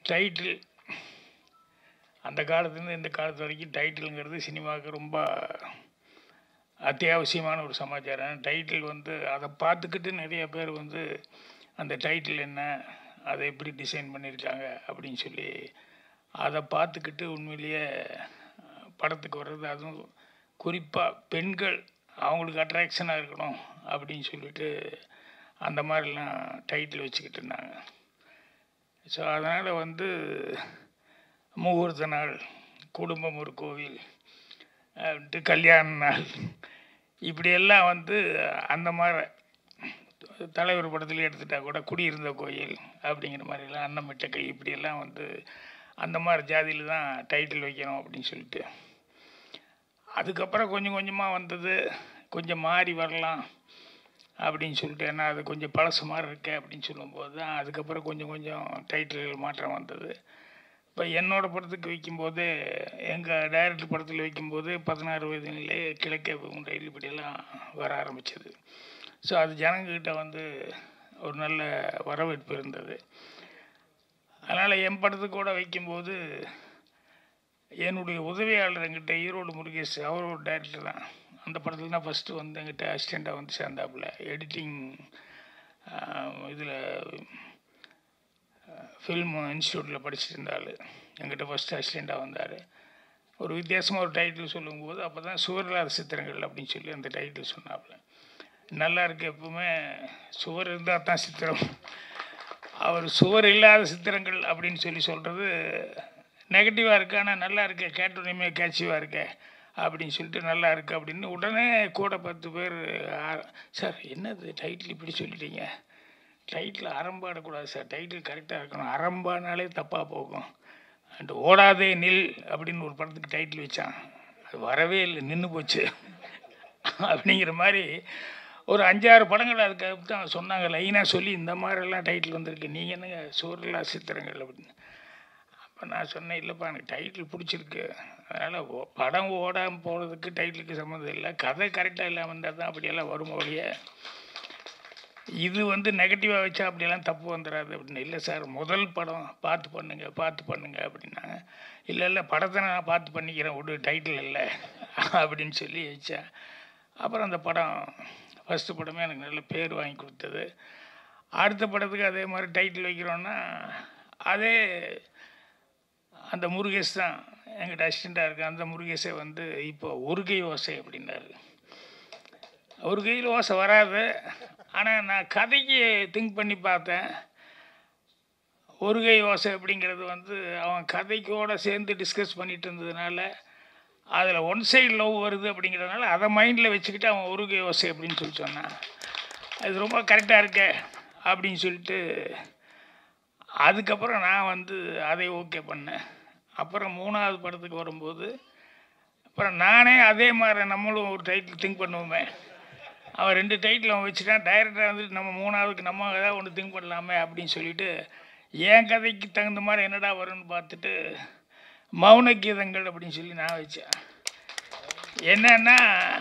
Title அந்த காலத்துலேருந்து இந்த காலத்து வரைக்கும் டைட்டிலுங்கிறது சினிமாவுக்கு ரொம்ப அத்தியாவசியமான ஒரு சமாச்சாரம் டைட்டில் வந்து அதை பார்த்துக்கிட்டு நிறைய பேர் வந்து அந்த டைட்டில் என்ன அதை எப்படி டிசைன் பண்ணியிருக்காங்க அப்படின்னு சொல்லி அதை பார்த்துக்கிட்டு உண்மையிலேயே படத்துக்கு வர்றது அதுவும் குறிப்பாக பெண்கள் அவங்களுக்கு அட்ராக்ஷனாக இருக்கணும் அப்படின்னு சொல்லிட்டு அந்த மாதிரிலாம் டைட்டில் வச்சுக்கிட்டு இருந்தாங்க ஸோ அதனால் வந்து முகூர்த்த நாள் குடும்பம் ஒரு கோவில் அப்படின்ட்டு கல்யாண நாள் இப்படியெல்லாம் வந்து அந்த மாதிரி தலைவர் படத்தில் எடுத்துட்டா கூட குடியிருந்த கோயில் அப்படிங்கிற மாதிரிலாம் அன்னமிட்ட கை இப்படியெல்லாம் வந்து அந்த மாதிரி ஜாதியில் தான் டைட்டில் வைக்கணும் அப்படின்னு சொல்லிட்டு அதுக்கப்புறம் கொஞ்சம் கொஞ்சமாக வந்தது கொஞ்சம் மாறி வரலாம் அப்படின்னு சொல்லிட்டு ஏன்னா அது கொஞ்சம் பழசு மாதிரி இருக்கே அப்படின்னு சொல்லும்போது தான் அதுக்கப்புறம் கொஞ்சம் கொஞ்சம் டைட்டில்கள் மாற்றம் வந்தது இப்போ என்னோடய படத்துக்கு வைக்கும்போது எங்கள் டைரக்டர் படத்தில் வைக்கும்போது பதினாறு வயதிலே கிழக்கே போகும் ரயில் இப்படியெல்லாம் வர ஆரம்பிச்சது ஸோ அது ஜனங்கக்கிட்ட வந்து ஒரு நல்ல வரவேற்பு இருந்தது அதனால் என் படத்துக்கு கூட வைக்கும்போது என்னுடைய உதவியாளர் எங்கிட்ட ஈரோடு முருகேஷ் அவர் ஒரு டைரக்டர் தான் அந்த படத்தில் தான் ஃபஸ்ட்டு வந்து எங்கிட்ட அசிஸ்டண்ட்டாக வந்து சேர்ந்தாப்புல எடிட்டிங் இதில் ஃபில்ம் இன்ஸ்டியூட்டில் படிச்சுட்டு இருந்தாள் எங்கிட்ட ஃபஸ்ட்டு அசிஸ்டண்ட்டாக வந்தார் ஒரு வித்தியாசமாக ஒரு டைட்டில் சொல்லும்போது அப்போ தான் சுவரில்லாத சித்திரங்கள் அப்படின்னு சொல்லி அந்த டைட்டில் சொன்னாப்புல நல்லா இருக்கு எப்பவுமே சுவர் இருந்தால் தான் சித்திரம் அவர் சுவர் இல்லாத சித்திரங்கள் அப்படின்னு சொல்லி சொல்கிறது நெகட்டிவாக இருக்கு ஆனால் நல்லா இருக்கு கேட்டோனையுமே கேட்சிவாக இருக்கே அப்படின்னு சொல்லிட்டு நல்லா இருக்கு அப்படின்னு உடனே கூட பத்து பேர் சார் என்னது டைட்டில் இப்படி சொல்லிட்டீங்க டைட்டில் அறம்பாடக்கூடாது சார் டைட்டில் கரெக்டாக இருக்கணும் அறம்பானாலே தப்பாக போகும் அண்ட் ஓடாதே நில் அப்படின்னு ஒரு படத்துக்கு டைட்டில் வச்சான் அது வரவே இல்லை நின்று போச்சு அப்படிங்கிற மாதிரி ஒரு அஞ்சாறு படங்கள் அதுக்கு தான் சொன்னாங்க லைனாக சொல்லி இந்த மாதிரிலாம் டைட்டில் வந்திருக்கு நீங்கள் என்னங்க சூரலா சித்திரங்கள் அப்படின்னு அப்போ நான் சொன்னேன் இல்லைப்பா எனக்கு டைட்டில் பிடிச்சிருக்கு அதனால் ஓ படம் ஓடாமல் போகிறதுக்கு டைட்டிலுக்கு சம்மந்தம் இல்லை கதை கரெக்டாக இல்லாமல் இருந்தால் தான் அப்படியெல்லாம் வரும் ஒழிய இது வந்து நெகட்டிவாக வச்சா அப்படியெல்லாம் தப்பு வந்துடாது அப்படின்னு இல்லை சார் முதல் படம் பார்த்து பண்ணுங்க பார்த்து பண்ணுங்க அப்படின்னாங்க இல்லை இல்லை படத்தை நான் பார்த்து பண்ணிக்கிறேன் விடு டைட்டில் இல்லை அப்படின்னு சொல்லி வச்சேன் அப்புறம் அந்த படம் ஃபஸ்ட்டு படமே எனக்கு நல்ல பேர் வாங்கி கொடுத்தது அடுத்த படத்துக்கு அதே மாதிரி டைட்டில் வைக்கிறோன்னா அதே அந்த முருகேஷ் தான் எங்கிட்ட அசிஸ்டண்ட்டாக இருக்கு அந்த முருகேஷை வந்து இப்போ ஒரு கை ஓசை அப்படின்னாரு ஒரு கையில் ஓசை வராது ஆனால் நான் கதைக்கு திங்க் பண்ணி பார்த்தேன் ஒரு கை ஓசை அப்படிங்கிறது வந்து அவன் கதைக்கோட சேர்ந்து டிஸ்கஸ் பண்ணிட்டு இருந்ததுனால அதில் ஒன் சைடு லவ் வருது அப்படிங்கிறதுனால அதை மைண்டில் வச்சுக்கிட்டு அவன் ஒரு கை ஓசை அப்படின்னு சொல்லி சொன்னான் அது ரொம்ப கரெக்டாக இருக்க அப்படின்னு சொல்லிட்டு அதுக்கப்புறம் நான் வந்து அதை ஓகே பண்ணேன் அப்புறம் மூணாவது படத்துக்கு வரும்போது அப்புறம் நானே அதே மாதிரி நம்மளும் ஒரு டைட்டில் திங்க் பண்ணுவோமே அவன் ரெண்டு டைட்டில் அவன் வச்சுட்டான் டைரக்டர் வந்துட்டு நம்ம மூணாவதுக்கு நம்ம ஏதாவது ஒன்று திங்க் பண்ணலாமே அப்படின்னு சொல்லிட்டு என் கதைக்கு தகுந்த மாதிரி என்னடா வரும்னு பார்த்துட்டு மௌன கீதங்கள் அப்படின்னு சொல்லி நான் வச்சேன் என்னன்னா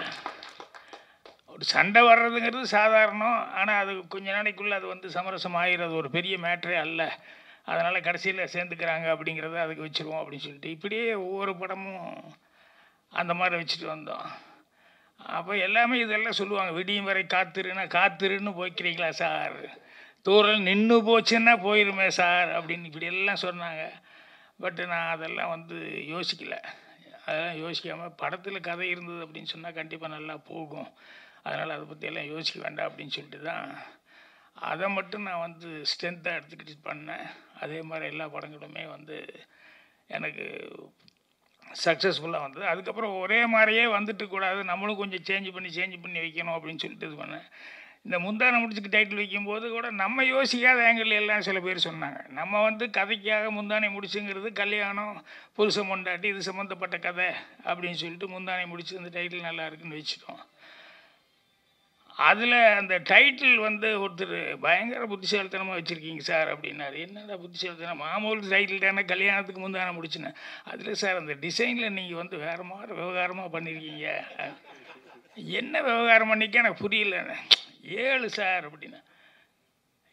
ஒரு சண்டை வர்றதுங்கிறது சாதாரணம் ஆனால் அது கொஞ்ச நாளைக்குள்ளே அது வந்து சமரசம் ஆகிறது ஒரு பெரிய மேட்ரே அல்ல அதனால் கடைசியில் சேர்ந்துக்கிறாங்க அப்படிங்கிறத அதுக்கு வச்சுருவோம் அப்படின்னு சொல்லிட்டு இப்படியே ஒவ்வொரு படமும் அந்த மாதிரி வச்சுட்டு வந்தோம் அப்போ எல்லாமே இதெல்லாம் சொல்லுவாங்க விடியும் வரை காத்திருன்னா காத்திருன்னு போய்க்கிறீங்களா சார் தூரல் நின்று போச்சுன்னா போயிருமே சார் அப்படின்னு இப்படி எல்லாம் சொன்னாங்க பட் நான் அதெல்லாம் வந்து யோசிக்கலை அதெல்லாம் யோசிக்காமல் படத்தில் கதை இருந்தது அப்படின்னு சொன்னால் கண்டிப்பாக நல்லா போகும் அதனால் அதை பற்றியெல்லாம் யோசிக்க வேண்டாம் அப்படின்னு சொல்லிட்டு தான் அதை மட்டும் நான் வந்து ஸ்ட்ரென்த்தாக எடுத்துக்கிட்டு பண்ணேன் அதே மாதிரி எல்லா படங்களுமே வந்து எனக்கு சக்ஸஸ்ஃபுல்லாக வந்தது அதுக்கப்புறம் ஒரே மாதிரியே வந்துட்டு கூடாது நம்மளும் கொஞ்சம் சேஞ்ச் பண்ணி சேஞ்ச் பண்ணி வைக்கணும் அப்படின்னு சொல்லிட்டு இது பண்ணேன் இந்த முந்தான முடிச்சுக்கு டைட்டில் வைக்கும்போது கூட நம்ம யோசிக்காத ஆங்கிள் எல்லாம் சில பேர் சொன்னாங்க நம்ம வந்து கதைக்காக முந்தானை முடிச்சுங்கிறது கல்யாணம் புருஷன் பொண்டாட்டி இது சம்மந்தப்பட்ட கதை அப்படின்னு சொல்லிட்டு முந்தானை முடிச்சு அந்த டைட்டில் நல்லா இருக்குன்னு வச்சுட்டோம் அதில் அந்த டைட்டில் வந்து ஒருத்தர் பயங்கர புத்திசாலித்தனமாக வச்சுருக்கீங்க சார் அப்படின்னாரு என்னடா புத்திசாலித்தனம் மாமூல் டைட்டில் தானே கல்யாணத்துக்கு முந்தான முடிச்சுனேன் அதில் சார் அந்த டிசைனில் நீங்கள் வந்து வேறு மாதிரி விவகாரமாக பண்ணியிருக்கீங்க என்ன விவகாரம் பண்ணிக்க எனக்கு புரியல ஏழு சார் அப்படின்னா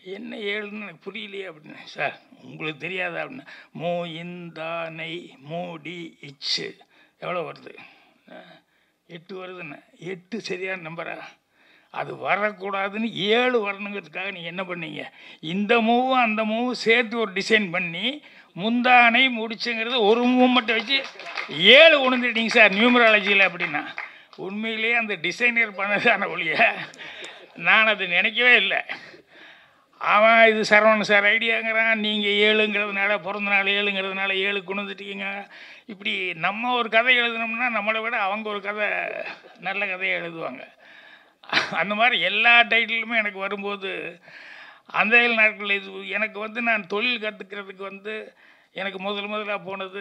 என்ன ஏழுன்னு எனக்கு புரியலையே அப்படின்னு சார் உங்களுக்கு தெரியாதா அப்படின்னு மோ இந்தா நெய் மோடி இச்சு எவ்வளோ வருது அஹ், எட்டு வருதுன்னு எட்டு சரியான நம்பரா அது வரக்கூடாதுன்னு ஏழு வரணுங்கிறதுக்காக நீங்கள் என்ன பண்ணீங்க இந்த மூவும் அந்த மூவும் சேர்த்து ஒரு டிசைன் பண்ணி முந்தானை முடிச்சுங்கிறது ஒரு மூவ் மட்டும் வச்சு ஏழு உணர்ந்துட்டீங்க சார் நியூமராலஜியில் அப்படின்னா உண்மையிலேயே அந்த டிசைனர் பண்ணதான ஒழிய நான் அது நினைக்கவே இல்லை அவன் இது சரவணன் சார் ஐடியாங்கிறான் நீங்கள் ஏழுங்கிறதுனால பிறந்த நாள் ஏழுங்கிறதுனால ஏழு கொண்டு வந்துட்டீங்க இப்படி நம்ம ஒரு கதை எழுதுனோம்னா நம்மளை விட அவங்க ஒரு கதை நல்ல கதையை எழுதுவாங்க அந்த மாதிரி எல்லா டைட்டிலுமே எனக்கு வரும்போது அந்த ஏழு நாட்கள் இது எனக்கு வந்து நான் தொழில் கற்றுக்கிறதுக்கு வந்து எனக்கு முதல் முதலாக போனது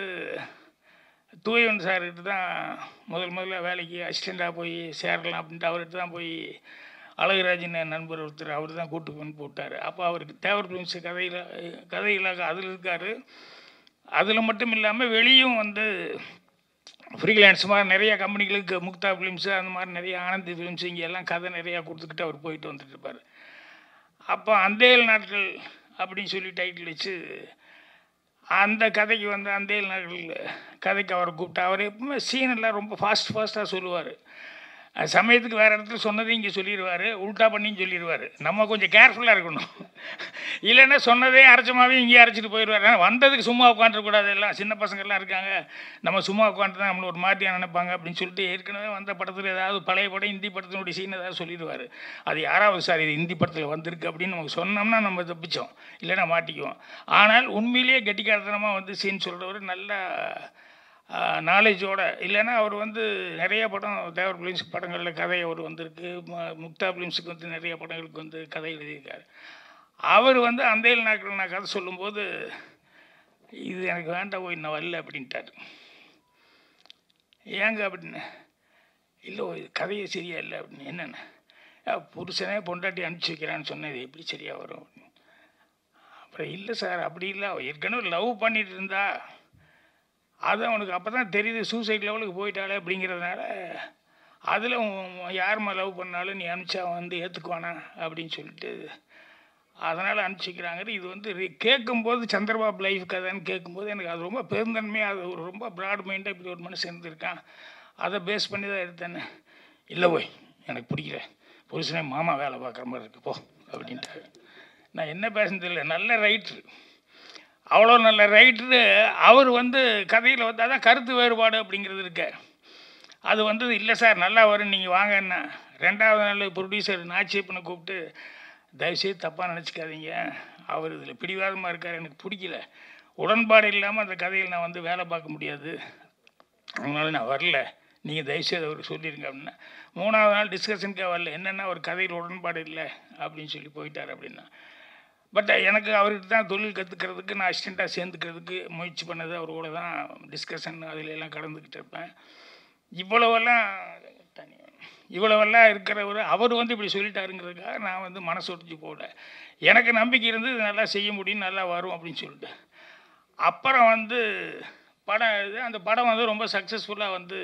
தூயவன் சார்கிட்ட தான் முதல் முதல்ல வேலைக்கு அசிஸ்டண்ட்டாக போய் சேரலாம் அப்படின்ட்டு அவர்கிட்ட தான் போய் அழகுராஜன் என் நண்பர் ஒருத்தர் அவர் தான் கூட்டு பண்ணி போட்டார் அப்போ அவருக்கு தேவர் ஃபிலிம்ஸ் கதையில் கதைகளாக அதில் இருக்கார் அதில் மட்டும் இல்லாமல் வெளியும் வந்து ஃப்ரீலான்ஸ் மாதிரி நிறைய கம்பெனிகளுக்கு முக்தா ஃபிலிம்ஸு அந்த மாதிரி நிறைய ஆனந்தி ஃபிலிம்ஸ் இங்கே எல்லாம் கதை நிறையா கொடுத்துக்கிட்டு அவர் போயிட்டு வந்துட்டு இருப்பார் அப்போ அந்தேல் நாட்கள் அப்படின்னு சொல்லி டைட்டில் வச்சு அந்த கதைக்கு வந்து அந்தேல் நாட்கள் கதைக்கு அவரை கூப்பிட்டு அவர் எப்பவுமே சீன் எல்லாம் ரொம்ப ஃபாஸ்ட் ஃபாஸ்ட்டாக சொல்லுவார் சமயத்துக்கு வேறு இடத்துல சொன்னதையும் இங்கே சொல்லிடுவார் உல்ட்டா பண்ணியும் சொல்லிடுவார் நம்ம கொஞ்சம் கேர்ஃபுல்லாக இருக்கணும் இல்லைன்னா சொன்னதே அரைச்சமாவே இங்கேயே அரைச்சிட்டு போயிடுவார் ஆனால் வந்ததுக்கு சும்மா உட்காந்துருக்கூடாது எல்லாம் சின்ன பசங்கள்லாம் இருக்காங்க நம்ம சும்மா உட்காந்து தான் நம்மளை ஒரு மாதிரியாக நினைப்பாங்க அப்படின்னு சொல்லிட்டு ஏற்கனவே வந்த படத்தில் ஏதாவது பழைய படம் ஹிந்தி படத்தினுடைய சீன் ஏதாவது சொல்லிடுவார் அது யாராவது சார் இது ஹிந்தி படத்தில் வந்திருக்கு அப்படின்னு நமக்கு சொன்னோம்னா நம்ம தப்பிச்சோம் இல்லைன்னா மாட்டிக்குவோம் ஆனால் உண்மையிலேயே கெட்டிக்காரத்தனமாக வந்து சீன் சொல்கிறவர் நல்லா நாலேஜோட இல்லைன்னா அவர் வந்து நிறைய படம் தேவர் பிலிம்ஸ் படங்களில் கதை அவர் வந்திருக்கு மு- முக்தா பிலிம்ஸுக்கு வந்து நிறைய படங்களுக்கு வந்து கதை எழுதியிருக்காரு அவர் வந்து அந்த நாட்கள் நான் கதை சொல்லும்போது இது எனக்கு வேண்டாம் போய் நான் வரல அப்படின்ட்டார் ஏங்க அப்படின்னு இல்லை இது கதையே சரியா இல்லை அப்படின்னு என்னென்ன "அஹ், புருஷனே பொண்டாட்டி அனுப்பிச்சி வைக்கிறான்னு சொன்னது எப்படி சரியாக வரும் அப்படின்னு. அப்புறம் இல்லை சார் அப்படி இல்லை அவ ஏற்கனவே லவ் பண்ணிட்டு இருந்தா அது அவனுக்கு அப்போ தான் தெரியுது சூசைட் லெவலுக்கு போயிட்டாளே அப்படிங்கிறதுனால அதில் யாரும்மா லவ் பண்ணாலும் நீ அனுப்பிச்சா அவன் வந்து ஏற்றுக்குவானா அப்படின்னு சொல்லிட்டு அதனால் அனுப்பிச்சிக்கிறாங்க இது வந்து re- கேட்கும்போது சந்திரபாபு லைஃப் கதைன்னு கேட்கும்போது எனக்கு அது ரொம்ப பெருந்தன்மையாக அது ஒரு ரொம்ப ப்ராட் மைண்டாக இப்படி ஒரு மனுஷன் இருந்திருக்கான் அதை பேஸ் பண்ணி தான் எடுத்தேன்னு இல்லை போய் எனக்கு பிடிக்கல புருஷனே மாமா வேலை பார்க்குற மாதிரி இருக்கு போ அப்படின்ட்டாரு நான் என்ன பேசுனது இல்லை நல்ல ரைட்ரு அவ்வளோ நல்ல ரைட்ரு அவர் வந்து கதையில் வந்து அதான் கருத்து வேறுபாடு அப்படிங்கிறது இருக்கு அது வந்து இல்லை சார் நல்லா வரும் நீங்கள் வாங்கன்னா ரெண்டாவது நாள் ப்ரொடியூசர் நாச்சியப்பனை கூப்பிட்டு தயவுசெய்து தப்பாக நினச்சிக்காதீங்க அவர் இதில் பிடிவாதமாக இருக்கார் எனக்கு பிடிக்கல உடன்பாடு இல்லாமல் அந்த கதையில் நான் வந்து வேலை பார்க்க முடியாது அதனால நான் வரல நீங்கள் தயவுசெய்து அவருக்கு சொல்லிடுங்க அப்படின்னா மூணாவது நாள் டிஸ்கஷனுக்கே வரல என்னென்னா ஒரு கதையில் உடன்பாடு இல்லை அப்படின்னு சொல்லி போயிட்டார் அப்படின்னா பட் எனக்கு அவர்கிட்ட தான் தொழில் கற்றுக்கிறதுக்கு நான் அசிஸ்டண்ட்டாக சேர்ந்துக்கிறதுக்கு முயற்சி பண்ணது அவர் கூட தான் டிஸ்கஷன் அதில் எல்லாம் கலந்துக்கிட்டு இருப்பேன் இவ்வளவெல்லாம் தனி இவ்வளவெல்லாம் இருக்கிறவர் அவர் வந்து இப்படி சொல்லிட்டாருங்கிறதுக்காக நான் வந்து மனசு ஒடிச்சு போகல எனக்கு நம்பிக்கை இருந்து இது நல்லா செய்ய முடியும் நல்லா வரும் அப்படின்னு சொல்லிட்டு அப்புறம் வந்து படம் இது அந்த படம் வந்து ரொம்ப சக்ஸஸ்ஃபுல்லாக வந்து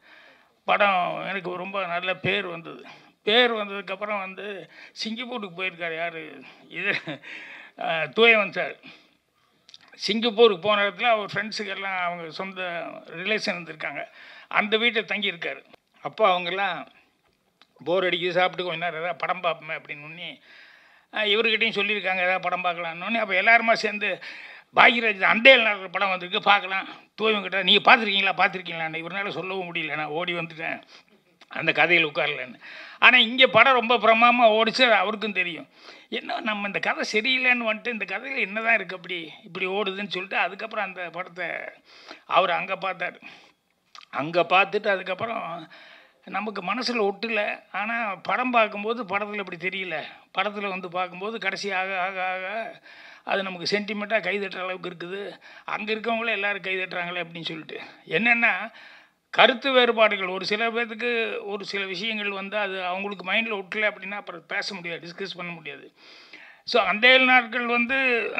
படம் எனக்கு ரொம்ப நல்ல பேர் வந்தது பேர் வந்ததுக்கப்புறம் வந்து சிங்கப்பூருக்கு போயிருக்கார் யார் இது அஹ், தூயவன் சார் சிங்கப்பூருக்கு போன இடத்துல அவர் ஃப்ரெண்ட்ஸுக்கு எல்லாம் அவங்க சொந்த ரிலேஷன் இருந்திருக்காங்க அந்த வீட்டில் தங்கியிருக்காரு அப்போ அவங்கெல்லாம் போர் அடிக்குது சாப்பிட்டு கொஞ்ச நேரம் ஏதாவது படம் பார்ப்போமே அப்படின்னு உடனே அஹ், இவர்கிட்டயும் சொல்லியிருக்காங்க ஏதாவது படம் பார்க்கலான்னு அப்போ எல்லாருமா சேர்ந்து பாக்யராஜ் அண்டேல் நடக்கிற படம் வந்திருக்கு பார்க்கலாம் தூய்மைக்கிட்ட நீங்கள் பார்த்துருக்கீங்களா பார்த்துருக்கீங்களான்னு இவரால் சொல்லவும் முடியல நான் ஓடி வந்துட்டேன் அந்த கதையில் உட்காரலன்னு ஆனால் இங்கே படம் ரொம்ப பிரமாமாக ஓடிச்சு அது அவருக்கும் தெரியும் என்ன நம்ம இந்த கதை சரியில்லைன்னு வந்துட்டு இந்த கதையில் என்ன தான் இருக்குது அப்படி இப்படி ஓடுதுன்னு சொல்லிட்டு அதுக்கப்புறம் அந்த படத்தை அவர் அங்கே பார்த்தார் அங்கே பார்த்துட்டு அதுக்கப்புறம் நமக்கு மனசில் ஒட்டல ஆனால் படம் பார்க்கும்போது படத்தில் இப்படி தெரியல படத்தில் வந்து பார்க்கும்போது கடைசி ஆக ஆக ஆக அது நமக்கு சென்டிமெண்ட்டாக கைதட்டுற அளவுக்கு இருக்குது அங்கே இருக்கவங்களே எல்லாரும் கைதட்டுறாங்களே அப்படின்னு சொல்லிட்டு என்னென்னா கருத்து வேறுபாடுகள் ஒரு சில பேர்த்துக்கு ஒரு சில விஷயங்கள் வந்து அது அவங்களுக்கு மைண்டில் ஒட்டல அப்படின்னா அப்புறம் பேச முடியாது டிஸ்கஸ் பண்ண முடியாது ஸோ அந்த ஏழு நாட்கள் வந்து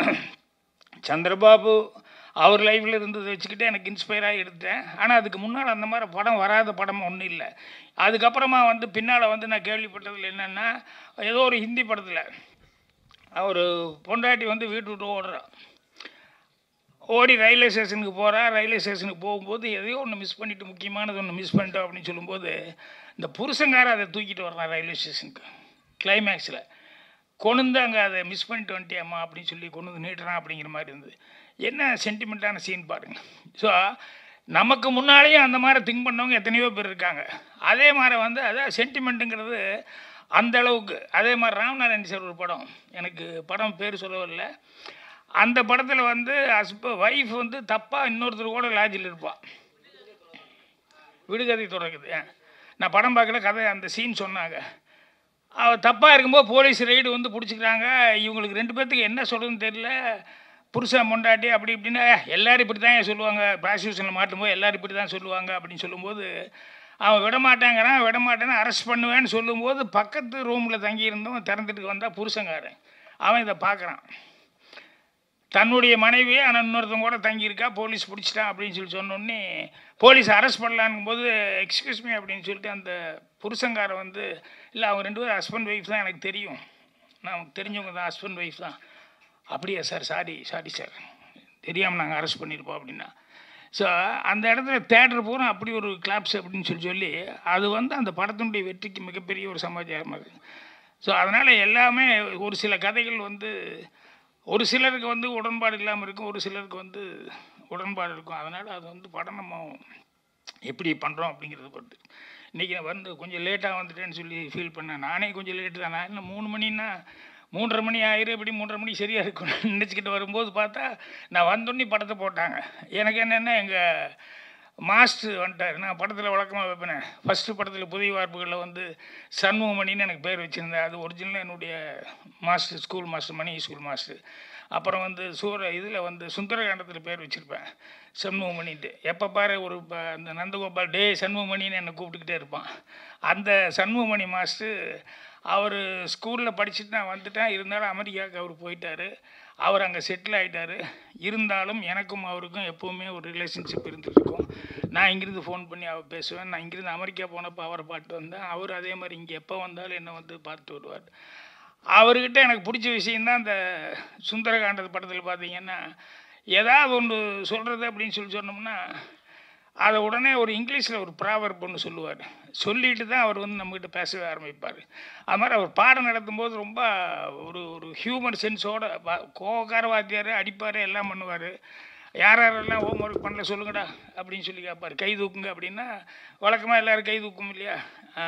சந்திரபாபு அவர் லைஃப்பில் இருந்ததை வச்சுக்கிட்டு எனக்கு இன்ஸ்பயராக எடுத்தேன் ஆனால் அதுக்கு முன்னால் அந்த மாதிரி படம் வராத படம் ஒன்றும் இல்லை அதுக்கப்புறமா வந்து பின்னால் வந்து நான் கேள்விப்பட்டதில் என்னென்னா ஏதோ ஒரு ஹிந்தி படத்தில் அவர் பொண்டாட்டி வந்து வீட்டு விட்டு ஓடுறா ஓடி ரயில்வே ஸ்டேஷனுக்கு போகிறா ரயில்வே ஸ்டேஷனுக்கு போகும்போது எதையோ ஒன்று மிஸ் பண்ணிட்டு முக்கியமானது ஒன்று மிஸ் பண்ணிட்டோம் அப்படின்னு சொல்லும்போது இந்த புருஷங்கார அதை தூக்கிட்டு வர்றான் ரயில்வே ஸ்டேஷனுக்கு கிளைமேக்ஸில் கொண்டு அங்கே அதை மிஸ் பண்ணிட்டு வந்துட்டியாம்மா அப்படின்னு சொல்லி கொண்டு வந்து நீட்டுறான் அப்படிங்கிற மாதிரி இருந்தது என்ன சென்டிமெண்ட்டான சீன் பாருங்க ஸோ நமக்கு முன்னாலேயும் அந்த மாதிரி திங்க் பண்ணவங்க எத்தனையோ பேர் இருக்காங்க அதே மாதிரி வந்து அதான் சென்டிமெண்ட்டுங்கிறது அந்த அளவுக்கு அதே மாதிரி ராமநாராயண் சார் ஒரு படம் எனக்கு படம் பேர் சொல்லவில்லை அந்த படத்தில் வந்து ஹஸ்ப ஒய்ஃப் வந்து தப்பாக இன்னொருத்தர் கூட லாட்ஜில் இருப்பாள் விடுகதை தொடங்குது ஏன் நான் படம் பார்க்கல கதை அந்த சீன் சொன்னாங்க அவள் தப்பாக இருக்கும்போது போலீஸ் ரைடு வந்து பிடிச்சிக்கிறாங்க இவங்களுக்கு ரெண்டு பேர்த்துக்கு என்ன சொல்கிறதுன்னு தெரியல புருஷன் பொண்டாட்டி அப்படி இப்படின்னு "ஏய், எல்லாரும் இப்படி தான் சொல்லுவாங்க ப்ராசிக்யூஷனில் மாட்டும்போது எல்லாரும் இப்படி தான் சொல்லுவாங்க அப்படின்னு சொல்லும்போது அவன் விட மாட்டாங்கிறான் விட மாட்டேன்னு அரெஸ்ட் பண்ணுவேன்னு சொல்லும்போது பக்கத்து ரூமில் தங்கியிருந்தவன் திறந்துட்டு வந்தால் புருஷங்காரன் அவன் இதை பார்க்குறான் தன்னுடைய மனைவி ஆனால் இன்னொருத்தவங்க கூட தங்கியிருக்கா போலீஸ் பிடிச்சிட்டான் அப்படின்னு சொல்லி சொன்னோடனே போலீஸ் அரெஸ்ட் பண்ணலான்னும் போது எக்ஸ்கியூஸ் மீ அப்படின்னு சொல்லிட்டு அந்த புருஷங்காரன் வந்து இல்லை அவங்க ரெண்டு பேரும் ஹஸ்பண்ட் ஒய்ஃப் தான் எனக்கு தெரியும் நான் தெரிஞ்சவங்க தான் ஹஸ்பண்ட் ஒய்ஃப் தான் அப்படியா சார் சாரி சாரி சார் தெரியாமல் நாங்கள் அரெஸ்ட் பண்ணியிருப்போம் அப்படின்னா ஸோ அந்த இடத்துல தேட்டர் பூரா அப்படி ஒரு கிளாப்ஸ் அப்படின்னு சொல்லி சொல்லி அது வந்து அந்த படத்தினுடைய வெற்றிக்கு மிகப்பெரிய ஒரு சமாச்சாரமாக இருக்குது ஸோ அதனால் எல்லாமே ஒரு சில கதைகள் வந்து ஒரு சிலருக்கு வந்து உடன்பாடு இல்லாமல் இருக்கும் ஒரு சிலருக்கு வந்து உடன்பாடு இருக்கும் அதனால் அது வந்து படம் நம்ம எப்படி பண்ணுறோம் அப்படிங்கிறத பொறுத்து இன்றைக்கி நான் வந்து கொஞ்சம் லேட்டாக வந்துட்டேன்னு சொல்லி ஃபீல் பண்ணேன் நானே கொஞ்சம் லேட்டு தான் நான் இன்னும் மூணு மணின்னா மூன்றரை மணி ஆயிரம் இப்படி மூன்றரை மணி சரியாக இருக்கும் நினச்சிக்கிட்டு வரும்போது பார்த்தா நான் வந்தோடனே படத்தை போட்டாங்க எனக்கு என்னென்னா எங்கள் மாஸ்டர் வந்துட்டார் நான் படத்தில் வழக்கமாக வைப்பேன் ஃபஸ்ட்டு படத்தில் புதிய வார்ப்புகளில் வந்து சண்முகமணின்னு எனக்கு பேர் வச்சுருந்தேன் அது ஒரிஜினலாக என்னுடைய master school master Mani school master அப்புறம் வந்து சூர இதில் வந்து சுந்தரகாண்டத்தில் பேர் வச்சுருப்பேன் சண்முகமணின்ட்டு எப்போ பாரு ஒரு ப- அந்த நந்தகோபால் டே சண்முகமணின்னு என்னை கூப்பிட்டுக்கிட்டே இருப்பான் அந்த சண்முகமணி மாஸ்டர் அவர் ஸ்கூலில் படிச்சுட்டு நான் வந்துட்டேன் இருந்தாலும் அமெரிக்காவுக்கு அவர் போயிட்டார் அவர் அங்கே செட்டில் ஆகிட்டார் இருந்தாலும் எனக்கும் அவருக்கும் எப்போவுமே ஒரு ரிலேஷன்ஷிப் இருந்துருக்கும் நான் இங்கிருந்து ஃபோன் பண்ணி அவர் பேசுவேன் நான் இங்கிருந்து அமெரிக்கா போனப்போ அவரை பார்த்து வந்தேன் அவர் அதே மாதிரி இங்கே எப்போ வந்தாலும் என்னை வந்து பார்த்து வருவார் அவர்கிட்ட எனக்கு பிடிச்ச விஷயந்தான் அந்த சுந்தரகாண்டது படத்தில் பார்த்தீங்கன்னா ஏதாவது ஒன்று சொல்கிறது அப்படின்னு சொல்லி சொன்னோம்னா அதை உடனே ஒரு இங்கிலீஷில் ஒரு ப்ராவர்ப் ஒன்று சொல்லுவார் சொல்லிட்டு தான் அவர் வந்து நம்மக்கிட்ட பேசவே ஆரம்பிப்பார் அது மாதிரி அவர் பாடம் நடத்தும்போது ரொம்ப ஒரு ஒரு ஹியூமர் சென்ஸோட கோவக்கார வாத்தியார் அடிப்பார் எல்லாம் பண்ணுவார் யார் யாரெல்லாம் ஹோம் ஒர்க் பண்ணல சொல்லுங்கடா அப்படின்னு சொல்லி கேட்பார் கை தூக்குங்க அப்படின்னா வழக்கமாக எல்லோரும் கை தூக்கும் இல்லையா ஆ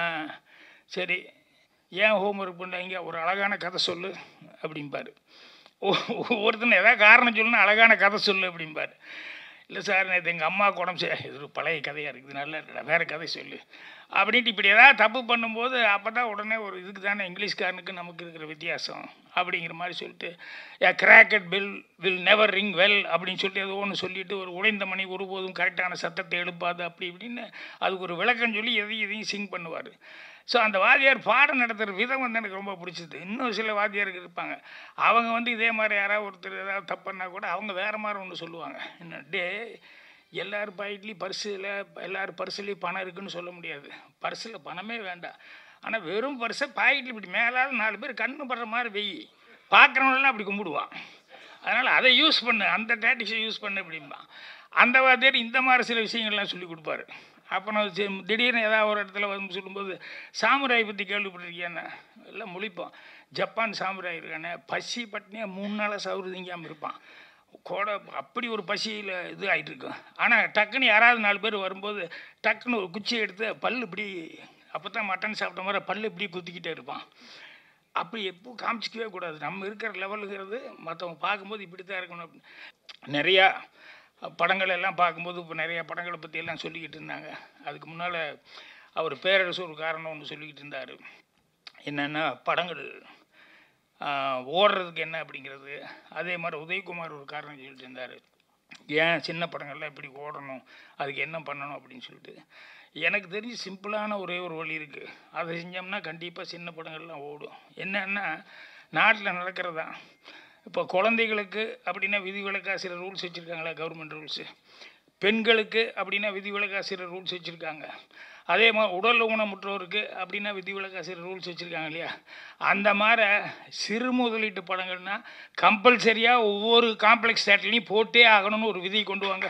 சரி ஏன் ஹோம் ஒர்க் பண்ணுறீங்க ஒரு அழகான கதை சொல்லு அப்படிம்பாரு ஒவ்வொருத்தன் ஏதாவது காரணம் சொல்லுன்னா அழகான கதை சொல்லு அப்படிம்பாரு இல்லை சார் நேற்று எங்கள் அம்மா உடம்பு சரி இது ஒரு பழைய கதையாக இருக்குது நல்லா இருக்குடா வேறு கதை சொல்லு அப்படின்ட்டு இப்படி ஏதாவது தப்பு பண்ணும்போது அப்போ தான் உடனே ஒரு இதுக்கு தானே இங்கிலீஷ்காரனுக்கு நமக்கு இருக்கிற வித்தியாசம் அப்படிங்கிற மாதிரி சொல்லிட்டு a cracked bell will never ring well அப்படின்னு சொல்லிட்டு ஏதோ ஒன்று சொல்லிட்டு ஒரு உடைந்த மணி ஒருபோதும் கரெக்டான சத்தத்தை எழுப்பாது அப்படி இப்படின்னு அதுக்கு ஒரு விளக்கம் சொல்லி எதையும் இதையும் சிங் பண்ணுவார் ஸோ அந்த வாத்தியார் பாடம் நடத்துகிற விதம் வந்து எனக்கு ரொம்ப பிடிச்சது இன்னும் சில வாத்தியாருக்கு இருப்பாங்க அவங்க வந்து இதே மாதிரி யாராவது ஒருத்தர் ஏதாவது தப்புன்னா கூட அவங்க வேறு மாதிரி ஒன்று சொல்லுவாங்க என்ன டே எல்லார் பாக்கெட்லேயும் பர்ஸில் எல்லார் பர்ஸ்லேயும் பணம் இருக்குன்னு சொல்ல முடியாது பர்ஸில் பணமே வேண்டாம் ஆனால் வெறும் பர்ஸை பாக்கெட்டில் இப்படி மேலால் நாலு பேர் கண்ணு படுற மாதிரி வெய் பார்க்குறவனெல்லாம் அப்படி கும்பிடுவான் அதனால் அதை யூஸ் பண்ணு அந்த டேட்டிக்ஸை யூஸ் பண்ணு அப்படிம்பான் அந்த வாத்தியார் இந்த மாதிரி சில விஷயங்கள்லாம் சொல்லி கொடுப்பாரு அப்போ நான் சி- திடீர்னு ஏதாவது ஒரு இடத்துல வந்து சொல்லும்போது சாமுராய் பற்றி கேள்விப்பட்டிருக்கியாண்ணே எல்லாம் முழிப்போம் ஜப்பான் சாமுராய் இருக்கானே பசி பட்னியாக மூணு நாளாக சவுறு திங்காமல் இருப்பான் கோடை அப்படி ஒரு பசியில் இது ஆகிட்டு இருக்கும் ஆனால் டக்குன்னு யாராவது நாலு பேர் வரும்போது டக்குன்னு ஒரு குச்சி எடுத்து பல் இப்படி அப்போ தான் மட்டன் சாப்பிட்ட மாதிரி பல் இப்படி குத்திக்கிட்டே இருப்பான் அப்படி எப்போ காமிச்சிக்கவே கூடாது நம்ம இருக்கிற லெவலுங்கிறது மற்றவங்க பார்க்கும்போது இப்படி தான் இருக்கணும் அப்படின்னு. நிறையா படங்கள் எல்லாம் பார்க்கும்போது இப்போ நிறையா படங்களை பற்றி எல்லாம் சொல்லிக்கிட்டு இருந்தாங்க அதுக்கு முன்னால் அவர் பேரரசு ஒரு காரணம் ஒன்று சொல்லிக்கிட்டு இருந்தார் என்னென்னா படங்கள் ஆஹ், ஓடுறதுக்கு என்ன அப்படிங்கிறது அதே மாதிரி உதயகுமார் ஒரு காரணம் சொல்லிட்டு இருந்தார் ஏன் சின்ன படங்கள்லாம் இப்படி ஓடணும் அதுக்கு என்ன பண்ணணும் அப்படின்னு சொல்லிட்டு எனக்கு தெரிஞ்சு சிம்பிளான ஒரே ஒரு வழி இருக்குது அதை செஞ்சோம்னா கண்டிப்பாக சின்ன படங்கள்லாம் ஓடும் என்னன்னா நாட்டில் நடக்கிறதா இப்போ குழந்தைகளுக்கு அப்படின்னா விதிவிலக்காக சில ரூல்ஸ் வச்சுருக்காங்களா கவர்மெண்ட் ரூல்ஸு பெண்களுக்கு அப்படின்னா விதிவிலக்காசிரியர் ரூல்ஸ் வச்சுருக்காங்க அதே மாதிரி உடல் ஊனமுற்றோருக்கு அப்படின்னா விதிவிலக்காசிரியர் ரூல்ஸ் வச்சுருக்காங்க இல்லையா அந்த மாதிரி சிறு முதலீட்டு படங்கள்னா கம்பல்சரியாக ஒவ்வொரு காம்ப்ளெக்ஸ் தேட்டர்லையும் போட்டே ஆகணும்னு ஒரு விதியை கொண்டு வாங்க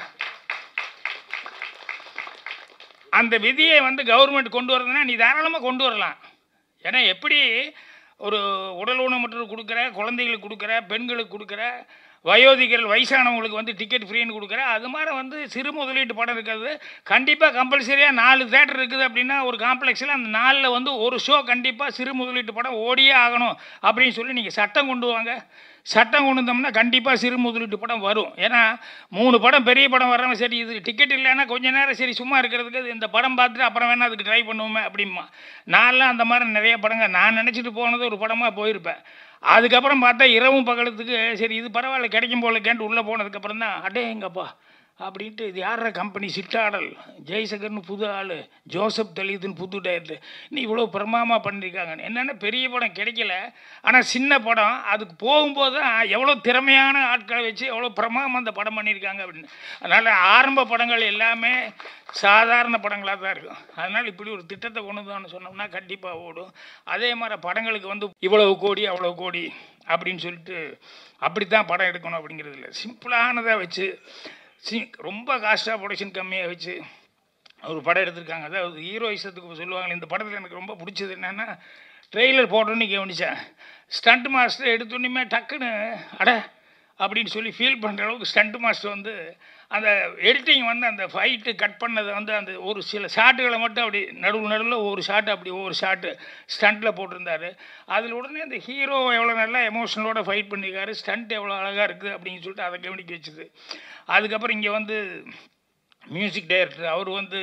அந்த விதியை வந்து கவர்மெண்ட் கொண்டு வரதுன்னா நீ தாராளமாக கொண்டு வரலாம் ஏன்னா எப்படி ஒரு உடல் ஊனமுற்றோர் கொடுக்குற குழந்தைகளுக்கு கொடுக்குற பெண்களுக்கு கொடுக்குற வயோதிகர்கள் வயசானவங்களுக்கு வந்து டிக்கெட் ஃப்ரீன்னு கொடுக்குற அது மாதிரி வந்து சிறு முதலீட்டு படம் இருக்கிறது கண்டிப்பாக கம்பல்சரியாக நாலு தேட்டர் இருக்குது அப்படின்னா ஒரு காம்ப்ளெக்ஸில் அந்த நாலில் வந்து ஒரு ஷோ கண்டிப்பாக சிறு முதலீட்டு படம் ஓடியே ஆகணும் அப்படின்னு சொல்லி நீங்கள் சட்டம் கொண்டு வாங்க சட்டம் கொண்டு வந்தோம்னா கண்டிப்பாக சிறு முதலீட்டு படம் வரும் ஏன்னா மூணு படம் பெரிய படம் வர்றவன் சரி இது டிக்கெட் இல்லைன்னா கொஞ்ச நேரம் சரி சும்மா இருக்கிறதுக்கு இது இந்த படம் பார்த்துட்டு அப்புறம் வேணால் அதுக்கு ட்ரை பண்ணுவோமே அப்படிமா நான்லாம் அந்த மாதிரி நிறைய படங்கள் நான் நினச்சிட்டு போனது ஒரு படமாக போயிருப்பேன் அதுக்கப்புறம் பார்த்தா இரவும் பகலத்துக்கு சரி இது பரவாயில்ல கிடைக்கும் போல கேட்டு உள்ளே போனதுக்கப்புறம் தான் அடே எங்கப்பா அப்படின்ட்டு இது யார கம்பெனி சிட்டாடல் ஜெய்சங்கர்னு புது ஆள் ஜோசப் தலிதுன்னு புது டயத்து நீ இவ்வளோ பிரமாமா பண்ணியிருக்காங்க என்னென்ன பெரிய படம் கிடைக்கல ஆனால் சின்ன படம் அதுக்கு போகும்போது தான் எவ்வளோ திறமையான ஆட்களை வச்சு எவ்வளோ பிரமாமா அந்த படம் பண்ணியிருக்காங்க அப்படின்னு அதனால் ஆரம்ப படங்கள் எல்லாமே சாதாரண படங்களாக தான் இருக்கும் அதனால் இப்படி ஒரு திட்டத்தை கொண்டு வந்தோம்னு சொன்னோம்னா கண்டிப்பாக ஓடும் அதே மாதிரி படங்களுக்கு வந்து இவ்வளவு கோடி அவ்வளோ கோடி அப்படின்னு சொல்லிட்டு அப்படி தான் படம் எடுக்கணும் அப்படிங்கிறது இல்லை சிம்பிளானதாக வச்சு சி ரொம்ப காஸ்ட்டாக ப்ரொடக்ஷன் கம்மியாக வச்சு ஒரு படம் எடுத்திருக்காங்க அதாவது ஹீரோயிசத்துக்கு சொல்லுவாங்க இந்த படத்தில் எனக்கு ரொம்ப பிடிச்சது என்னென்னா ட்ரெய்லர் போட்டோன்னு கவனித்தேன் ஸ்டண்ட் மாஸ்டர் எடுத்தோன்னுமே டக்குன்னு அட அப்படின்னு சொல்லி ஃபீல் பண்ணுற அளவுக்கு ஸ்டண்ட் மாஸ்டர் வந்து அந்த எடிட்டிங் வந்து அந்த ஃபைட்டு கட் பண்ணதை வந்து அந்த ஒரு சில ஷாட்டுகளை மட்டும் அப்படி நடுவு நடுவில் ஒரு ஷாட்டு அப்படி ஒவ்வொரு ஷாட்டு ஸ்டண்ட்டில் போட்டிருந்தாரு அதில் உடனே அந்த ஹீரோ எவ்வளோ நல்லா எமோஷனலோட ஃபைட் பண்ணியிருக்காரு ஸ்டண்ட் எவ்வளோ அழகாக இருக்குது அப்படின்னு சொல்லிட்டு அதை கவனிக்க வச்சுது அதுக்கப்புறம் இங்கே வந்து மியூசிக் டைரக்டர் அவர் வந்து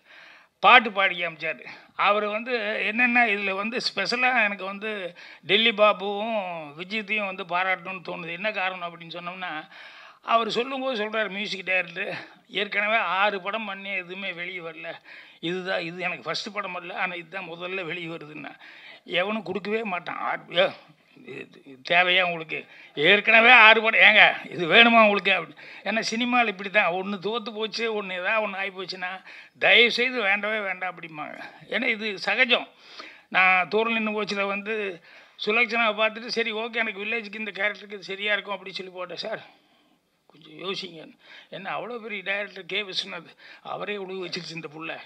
பாட்டு பாடி காமிச்சார் அவர் வந்து என்னென்ன இதில் வந்து ஸ்பெஷலாக எனக்கு வந்து டெல்லி பாபுவும் விஜயத்தையும் வந்து பாராட்டணும்னு தோணுது என்ன காரணம் அப்படின்னு சொன்னோம்னா அவர் சொல்லும்போது சொல்கிறார் மியூசிக் டைரக்டர் ஏற்கனவே ஆறு படம் பண்ணி எதுவுமே வெளியே வரல இதுதான் இது எனக்கு ஃபஸ்ட்டு படம் வரல ஆனால் இதுதான் முதல்ல வெளியே வருதுன்னா எவனும் கொடுக்கவே மாட்டான் ஆறு ஏ, இது இது தேவையா உங்களுக்கு ஏற்கனவே ஆறு படம் ஏங்க இது வேணுமா உங்களுக்கு அப்படி ஏன்னா சினிமாவில் இப்படி தான் ஒன்று தோற்று போச்சு ஒன்று ஏதாவது ஒன்று ஆகி போச்சுன்னா தயவுசெய்து வேண்டவே வேண்டாம் அப்படிம்பாங்க ஏன்னா இது சகஜம் நான் தூரம் நின்று போச்சில் வந்து சுலக்ஷனாவை பார்த்துட்டு சரி ஓகே எனக்கு வில்லேஜுக்கு இந்த கேரக்டருக்கு இது சரியாக இருக்கும் அப்படின்னு சொல்லி போட்டேன் சார் கொஞ்சம் யோசிங்க என்ன அவ்வளோ பெரிய டைரக்டர் கே விஸ்வநாத் அவரே உழுவு வச்சிருச்சு இந்த புள்ள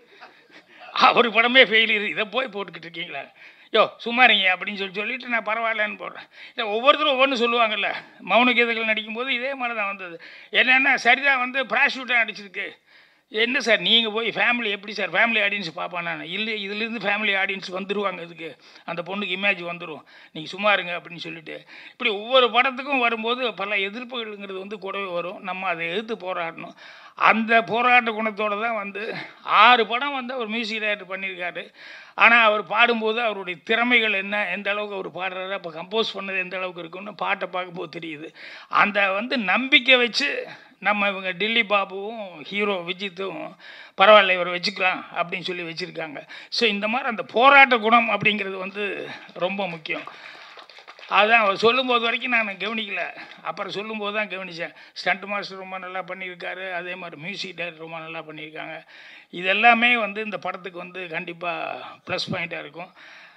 அவர் படமே ஃபெயிலியர் இதை போய் போட்டுக்கிட்டு இருக்கீங்களா யோ சும்மா இருங்க அப்படின்னு சொல்லி சொல்லிட்டு நான் பரவாயில்லன்னு போடுறேன் இல்லை ஒவ்வொருத்தரும் ஒவ்வொன்று சொல்லுவாங்கல்ல மௌன கீதங்கள் நடிக்கும்போது இதே மாதிரி தான் வந்தது என்னென்னா சரிதான் வந்து ப்ராஸ்டியூட்டாக நடிச்சிருக்கு என்ன சார் நீங்கள் போய் ஃபேமிலி எப்படி சார் ஃபேமிலி ஆடியன்ஸ் பார்ப்பான் நான் இல்லை இதுலேருந்து ஃபேமிலி ஆடியன்ஸ் வந்துடுவாங்க இதுக்கு அந்த பொண்ணுக்கு இமேஜ் வந்துடும் நீங்கள் சும்மா இருங்க அப்படின்னு சொல்லிட்டு இப்படி ஒவ்வொரு படத்துக்கும் வரும்போது பல எதிர்ப்புகள்ங்கிறது வந்து கூடவே வரும் நம்ம அதை எதிர்த்து போராடணும் அந்த போராட்ட குணத்தோடு தான் வந்து ஆறு படம் வந்து அவர் மியூசிக் டைரக்டர் பண்ணியிருக்காரு ஆனால் அவர் பாடும்போது அவருடைய திறமைகள் என்ன எந்த அளவுக்கு அவர் பாடுறாரு அப்போ கம்போஸ் பண்ணது எந்த அளவுக்கு இருக்குன்னு பாட்டை பார்க்கும்போது தெரியுது அந்த வந்து நம்பிக்கை வச்சு நம்ம இவங்க டில்லி பாபுவும் ஹீரோ விஜித்தும் பரவாயில்ல இவரை வச்சுக்கலாம் அப்படின்னு சொல்லி வச்சுருக்காங்க ஸோ இந்த மாதிரி அந்த போராட்ட குணம் அப்படிங்கிறது வந்து ரொம்ப முக்கியம் அதான் அவர் சொல்லும்போது வரைக்கும் நான் கவனிக்கல அப்புறம் சொல்லும்போது தான் கவனித்தேன் ஸ்டண்ட் மாஸ்டர் ரொம்ப நல்லா பண்ணியிருக்காரு அதே மாதிரி மியூசிக் டைரக்டர் ரொம்ப நல்லா பண்ணியிருக்காங்க இது எல்லாமே வந்து இந்த படத்துக்கு வந்து கண்டிப்பாக ப்ளஸ் பாயிண்ட்டாக இருக்கும்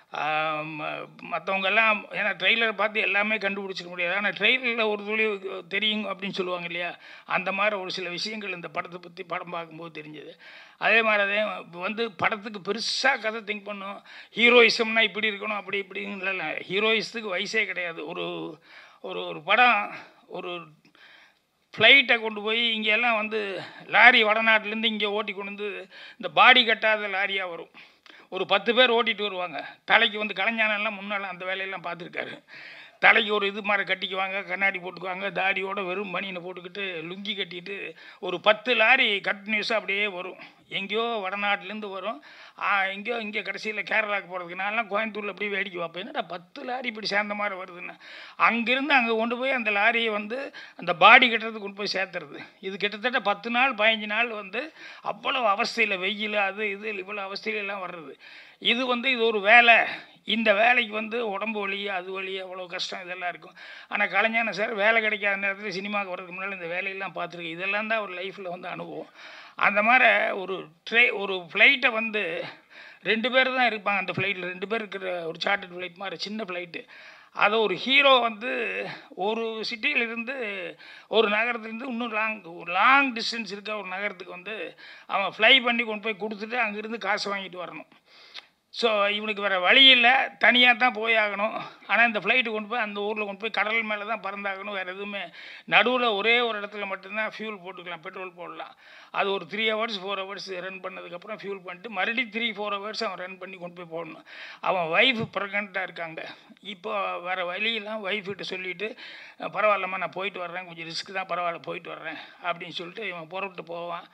மற்றவங்க எல்லாம் ஏன்னா ட்ரெய்லரை பார்த்து எல்லாமே கண்டுபிடிச்சிக்க முடியாது ஆனால் ட்ரெய்லரில் ஒரு துளி தெரியும் அப்படின்னு சொல்லுவாங்க இல்லையா அந்த மாதிரி ஒரு சில விஷயங்கள் இந்த படத்தை பற்றி படம் பார்க்கும்போது தெரிஞ்சது அதே மாதிரி அதே இப்ப வந்து படத்துக்கு பெருசாக கதை திங்க் பண்ணும் ஹீரோயிசம்னா இப்படி இருக்கணும் அப்படி இப்படின்னு இல்லை ஹீரோயிசத்துக்கு வயசே கிடையாது ஒரு ஒரு ஒரு படம் ஒரு ஃப்ளைட்டை கொண்டு போய் இங்கெல்லாம் வந்து லாரி வடநாட்டிலேருந்து இங்கே ஓட்டி கொண்டு வந்து இந்த பாடி கட்டாத லாரியாக வரும் ஒரு பத்து பேர் ஓட்டிட்டு வருவாங்க தலைக்கு வந்து கலைஞானெல்லாம் முன்னால் அந்த வேலையெல்லாம் பார்த்துருக்காரு தலைக்கு ஒரு இது மாதிரி கட்டிக்குவாங்க கண்ணாடி போட்டுக்குவாங்க தாடியோட வெறும் மணியை போட்டுக்கிட்டு லுங்கி கட்டிட்டு ஒரு பத்து லாரி கண்டினியூஸாக அப்படியே வரும் எங்கேயோ வடநாட்டிலேருந்து வரும் ஆ, எங்கேயோ இங்கே கடைசியில் கேரளாவுக்கு போகிறதுக்கு நான்லாம் கோயம்புத்தூரில் அப்படியே வேடிக்கை பார்ப்பேன் என்னடா பத்து லாரி இப்படி சேர்ந்த மாதிரி வருதுன்னு அங்கேருந்து அங்கே கொண்டு போய் அந்த லாரியை வந்து அந்த பாடி கட்டுறதுக்கு கொண்டு போய் சேர்த்துறது இது கிட்டத்தட்ட பத்து நாள் பதினஞ்சு நாள் வந்து அவ்வளோ அவஸ்தையில் வெயில் அது இது இவ்வளோ அவஸ்தையில எல்லாம் வர்றது இது வந்து இது ஒரு வேலை இந்த வேலைக்கு வந்து உடம்பு வலி அது வலி அவ்வளோ கஷ்டம் இதெல்லாம் இருக்கும் ஆனால் கலைஞான சார் வேலை கிடைக்காத நேரத்தில் சினிமாவுக்கு வரதுக்கு முன்னால் இந்த வேலையெல்லாம் பார்த்துருக்கு இதெல்லாம் தான் ஒரு லைஃப்பில் வந்து அனுபவம் அந்த மாதிரி ஒரு ட்ரே ஒரு ஃப்ளைட்டை வந்து ரெண்டு பேர் தான் இருப்பாங்க அந்த ஃப்ளைட்டில் ரெண்டு பேர் இருக்கிற ஒரு சார்ட்டர்ட் ஃப்ளைட் மாதிரி சின்ன ஃப்ளைட்டு அதை ஒரு ஹீரோ வந்து ஒரு சிட்டியிலிருந்து ஒரு நகரத்துலேருந்து இன்னும் லாங் ஒரு லாங் டிஸ்டன்ஸ் இருக்க ஒரு நகரத்துக்கு வந்து அவன் ஃப்ளை பண்ணி கொண்டு போய் கொடுத்துட்டு அங்கேருந்து காசு வாங்கிட்டு வரணும் ஸோ இவனுக்கு வேறு வழி இல்லை தனியாக தான் போய் ஆகணும் ஆனால் இந்த ஃப்ளைட்டு கொண்டு போய் அந்த ஊரில் கொண்டு போய் கடல் மேலே தான் பறந்தாகணும் வேறு எதுவுமே நடுவில் ஒரே ஒரு இடத்துல மட்டும்தான் ஃபியூல் போட்டுக்கலாம் பெட்ரோல் போடலாம் அது ஒரு three hours four hours run பண்ணதுக்கப்புறம் ஃபியூல் பண்ணிட்டு மறுபடியும் த்ரீ ஃபோர் ஹவர்ஸ் அவன் ரன் பண்ணி கொண்டு போய் போடணும் அவன் ஒய்ஃப் ப்ரெக்னெண்ட்டாக இருக்காங்க இப்போ வேறு வழியெல்லாம் ஒய்ஃப்கிட்ட சொல்லிவிட்டு பரவாயில்லம்மா நான் போயிட்டு வர்றேன் கொஞ்சம் ரிஸ்க் தான் பரவாயில்ல போயிட்டு வர்றேன் அப்படின்னு சொல்லிட்டு இவன் புறப்பட்டு போவான்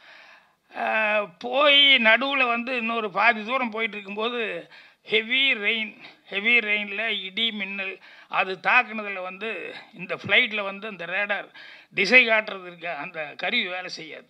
ஆஹ் போய் நடுவில் வந்து இன்னொரு பாதி தூரம் போயிட்டு இருக்கும்போது ஹெவி ரெயின் ஹெவி ரெயினில் இடி மின்னல் அது தாக்குனதில் வந்து இந்த ஃப்ளைட்டில் வந்து அந்த ரேடார் திசை காட்டுறது இருக்க அந்த கருவி வேலை செய்யாது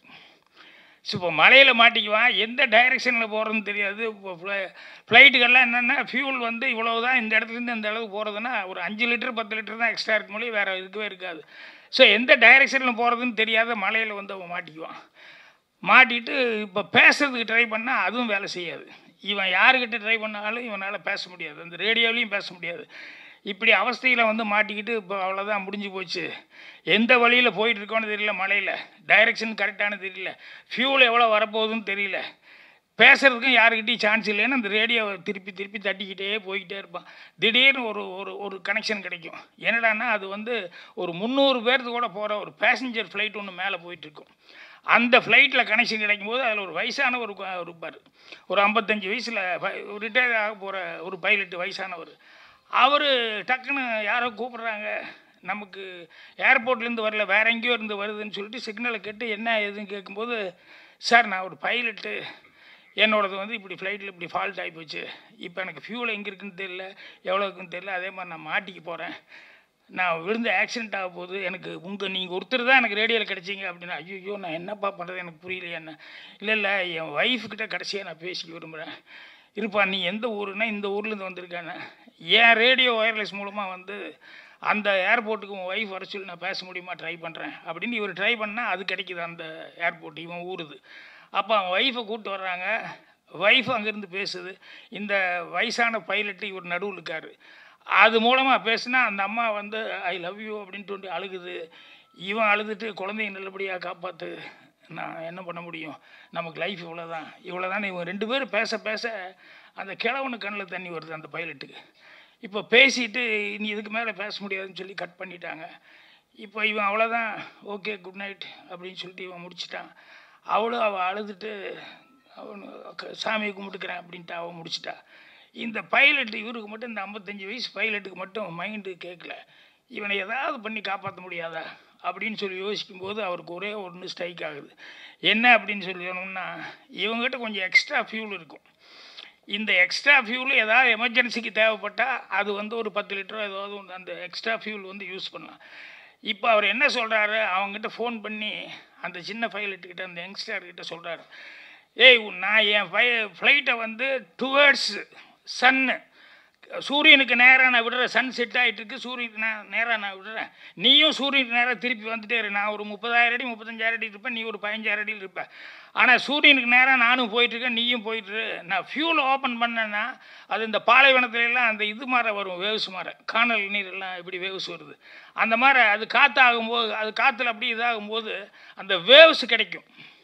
ஸோ இப்போ மலையில் மாட்டிக்குவான் எந்த டைரெக்ஷனில் போகிறதுன்னு தெரியாது இப்போ ஃப்ளைட்டுக்கெல்லாம் என்னென்னா ஃபியூல் வந்து இவ்வளவு தான் இந்த இடத்துலேருந்து இந்த அளவுக்கு போகிறதுனா ஒரு அஞ்சு லிட்டர் பத்து லிட்டர் தான் எக்ஸ்ட்ரா இருக்க முடியும் வேறு இருக்கவே இருக்காது ஸோ எந்த டைரெக்ஷனில் போகிறதுன்னு தெரியாத மலையில் வந்து அவன் மாட்டிக்குவான் மாட்டிட்டு இப்போ பேசுறதுக்கு ட்ரை பண்ணால் அதுவும் வேலை செய்யாது இவன் யாருக்கிட்ட ட்ரை பண்ணாலும் இவனால் பேச முடியாது அந்த ரேடியோலையும் பேச முடியாது இப்படி அவஸ்தையில் வந்து மாட்டிக்கிட்டு இப்போ அவ்வளோதான் முடிஞ்சு போச்சு எந்த வழியில் போயிட்டு இருக்கோன்னு தெரியல மலையில் டைரெக்ஷன் கரெக்டானு தெரியல ஃபியூல் எவ்வளோ வரப்போகுதுன்னு தெரியல பேசுறதுக்கும் யாருக்கிட்டையும் சான்ஸ் இல்லைன்னு அந்த ரேடியோவை திருப்பி திருப்பி தட்டிக்கிட்டே போய்கிட்டே இருப்பான் திடீர்னு ஒரு ஒரு ஒரு கனெக்ஷன் கிடைக்கும் என்னடான்னா அது வந்து ஒரு முந்நூறு பேர்த்து கூட போகிற ஒரு பேசஞ்சர் ஃப்ளைட் ஒன்று மேலே போயிட்டுருக்கும் அந்த ஃப்ளைட்டில் கனெக்ஷன் கிடைக்கும்போது அதில் ஒரு வயசான ஒரு கு- இருப்பார் ஒரு ஐம்பத்தஞ்சு வயசில் ரிட்டையர் ஆக போகிற ஒரு பைலட் வயசானவர் அவர் டக்குன்னு யாரோ கூப்பிட்றாங்க நமக்கு ஏர்போர்ட்லேருந்து வரல வேற எங்கேயோ இருந்து வருதுன்னு சொல்லிட்டு சிக்னலை கேட்டு என்ன ஏதுன்னு கேட்கும்போது சார் நான் ஒரு பைலட்டு என்னோடது வந்து இப்படி ஃப்ளைட்டில் இப்படி ஃபால்ட் ஆகி போச்சு இப்போ எனக்கு ஃபியூல் எங்கே இருக்குன்னு தெரியல எவ்வளோ இருக்குன்னு தெரியல அதே மாதிரி நான் மாட்டிக்க போகிறேன் நான் விழுந்து ஆக்சிடென்ட் ஆக போகுது எனக்கு உங்கள் நீங்கள் ஒருத்தர் தான் எனக்கு ரேடியோவில் கிடச்சிங்க அப்படின்னா ஐயோ நான் என்னப்பா பண்ணுறது எனக்கு புரியலையே என்ன இல்லை இல்லை என் ஒய்ஃப்கிட்ட கடைசியாக நான் பேசிக்க விரும்புகிறேன் இருப்பா நீ எந்த ஊருன்னா இந்த ஊர்லேருந்து வந்திருக்கானே என் ரேடியோ ஒயர்லெஸ் மூலமாக வந்து அந்த ஏர்போர்ட்டுக்கு உன் ஒய்ஃப் வர சொல்லி நான் பேச முடியுமா ட்ரை பண்ணுறேன் அப்படின்னு இவர் ட்ரை பண்ணால் அது கிடைக்குது அந்த ஏர்போர்ட் இவன் ஊருது அப்போ அவன் ஒய்ஃபை கூப்பிட்டு வர்றாங்க ஒய்ஃப் அங்கேருந்து பேசுது இந்த வயசான பைலட்டு இவர் நடுவில் இருக்கார் அது மூலமாக பேசுனா அந்த அம்மா வந்து ஐ லவ் யூ அப்படின்ட்டு வந்து அழுகுது இவன் அழுதுட்டு குழந்தைய நல்லபடியாக காப்பாற்று நான் என்ன பண்ண முடியும் நமக்கு லைஃப் இவ்வளோதான் இவ்வளோதான் இவன் ரெண்டு பேரும் பேச பேச அந்த கிழவனு கண்ணில் தண்ணி வருது அந்த பைலட்டுக்கு இப்போ பேசிட்டு இனி இதுக்கு மேலே பேச முடியாதுன்னு சொல்லி கட் பண்ணிட்டாங்க இப்போ இவன் அவ்வளோதான் ஓகே குட் நைட் அப்படின்னு சொல்லிட்டு இவன் முடிச்சிட்டான் அவளும் அவள் அழுதுட்டு அவன் க- சாமியை கும்பிட்டுக்கிறேன் அப்படின்ட்டு அவன் முடிச்சிட்டா இந்த பைலட் இவருக்கு மட்டும் இந்த ஐம்பத்தஞ்சு வயசு பைலட்டுக்கு மட்டும் மைண்டு கேட்கல இவனை ஏதாவது பண்ணி காப்பாற்ற முடியாதா அப்படின்னு சொல்லி யோசிக்கும்போது அவருக்கு ஒரே ஒன்று ஸ்ட்ரைக் ஆகுது என்ன அப்படின்னு சொல்லி சொன்னோம்னா இவங்ககிட்ட கொஞ்சம் எக்ஸ்ட்ரா ஃபியூல் இருக்கும் இந்த எக்ஸ்ட்ரா ஃபியூல் ஏதாவது எமர்ஜென்சிக்கு தேவைப்பட்டால் அது வந்து ஒரு பத்து லிட்டரோ ஏதாவது ஒன்று அந்த எக்ஸ்ட்ரா ஃபியூல் வந்து யூஸ் பண்ணலாம் இப்போ அவர் என்ன சொல்கிறாரு அவங்ககிட்ட ஃபோன் பண்ணி அந்த சின்ன பைலட்டுக்கிட்ட அந்த யங்ஸ்டர்கிட்ட சொல்கிறாரு ஏய் உன் நான் என் ஃபை ஃப்ளைட்டை வந்து டுவர்ட்ஸ் சன்னு சூரியனுக்கு நேராக நான் விடுறேன் சன் செட் ஆகிட்டு இருக்கு சூரியனுக்கு நான் நேராக நான் விடுறேன் நீயும் சூரியனுக்கு நேராக திருப்பி வந்துட்டே இரு நான் ஒரு முப்பதாயிரம் அடி முப்பத்தஞ்சாயிரம் அடி இருப்பேன் நீ ஒரு பதினஞ்சாயிரம் அடியில் இருப்ப ஆனால் சூரியனுக்கு நேராக நானும் போயிட்டுருக்கேன் நீயும் போயிட்டு இரு. நான் ஃபியூல் ஓப்பன் பண்ணேன்னா அது இந்த பாலைவனத்துல எல்லாம் அந்த இது மாதிரி வரும் வேவ்ஸ் மாதிரி காணல் நீர் எல்லாம் இப்படி வேவ்ஸ் வருது அந்த மாதிரி அது காற்று ஆகும்போது அது காற்றுல அப்படி இதாகும்போது அந்த வேவ்ஸ் கிடைக்கும்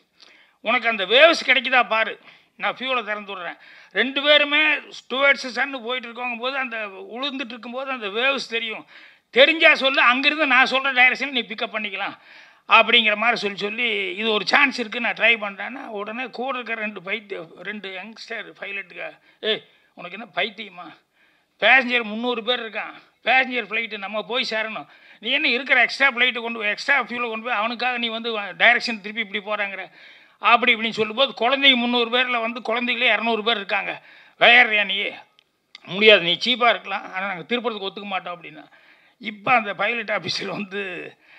உனக்கு அந்த வேவ்ஸ் கிடைக்குதா பாரு நான் ஃபியூலை திறந்து விட்றேன் ரெண்டு பேருமே ஸ்டுவர்ட்ஸ் சன்னு போயிட்டு இருக்கவங்க போது அந்த உளுந்துட்டு இருக்கும்போது அந்த வேவ்ஸ் தெரியும் தெரிஞ்சா சொல்லு அங்கேருந்து நான் சொல்கிற டைரக்ஷன் நீ பிக்கப் பண்ணிக்கலாம் அப்படிங்கிற மாதிரி சொல்லி சொல்லி இது ஒரு சான்ஸ் இருக்குது நான் ட்ரை பண்ணுறேன்னா உடனே கூட இருக்கிற ரெண்டு பைத்திய ரெண்டு யங்ஸ்டர் பைலட்டுக்கா ஏய் உனக்கு என்ன பைத்தியமா பேசஞ்சர் முந்நூறு பேர் இருக்கான் பேசஞ்சர் ஃப்ளைட்டு நம்ம போய் சேரணும் நீ என்ன இருக்கிற எக்ஸ்ட்ரா ஃப்ளைட்டு கொண்டு போய் எக்ஸ்ட்ரா ஃபியூலை கொண்டு போய் அவனுக்காக நீ வந்து டைரக்ஷன் திருப்பி இப்படி போகிறாங்கிற அப்படி இப்படின்னு சொல்லும்போது குழந்தைங்க முந்நூறு பேரில் வந்து குழந்தைகளே இரநூறு பேர் இருக்காங்க விளையாடுறியா நீ முடியாது நீ சீப்பாக இருக்கலாம் ஆனால் நாங்கள் திருப்பறதுக்கு ஒத்துக்க மாட்டோம் அப்படின்னா இப்போ அந்த பைலட் ஆஃபீஸில் வந்து